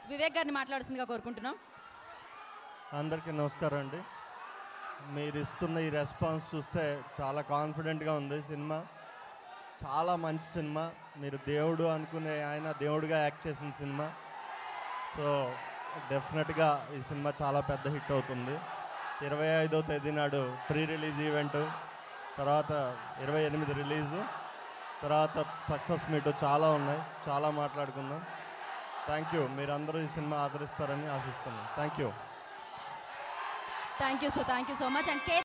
వివేక్ గారిని మాట్లాడాల్సిందిగా కోరుకుంటున్నాం అందరికీ నమస్కారం అండి మీరు ఇస్తున్న ఈ రెస్పాన్స్ చూస్తే చాలా కాన్ఫిడెంట్గా ఉంది సినిమా చాలా మంచి సినిమా మీరు దేవుడు అనుకునే ఆయన దేవుడిగా యాక్ట్ చేసిన సినిమా సో డెఫినెట్గా ఈ సినిమా చాలా పెద్ద హిట్ అవుతుంది ఇరవై ఐదో తేదీ నాడు ప్రీ రిలీజ్ ఈవెంట్ తర్వాత ఇరవై ఎనిమిది రిలీజు తర్వాత సక్సెస్ మీట్ చాలా ఉన్నాయి చాలా మాట్లాడుకుందాం థ్యాంక్ యూ మీరందరూ ఈ సినిమా ఆదరిస్తారని ఆశిస్తున్నాను thank you thank you so thank you so much and K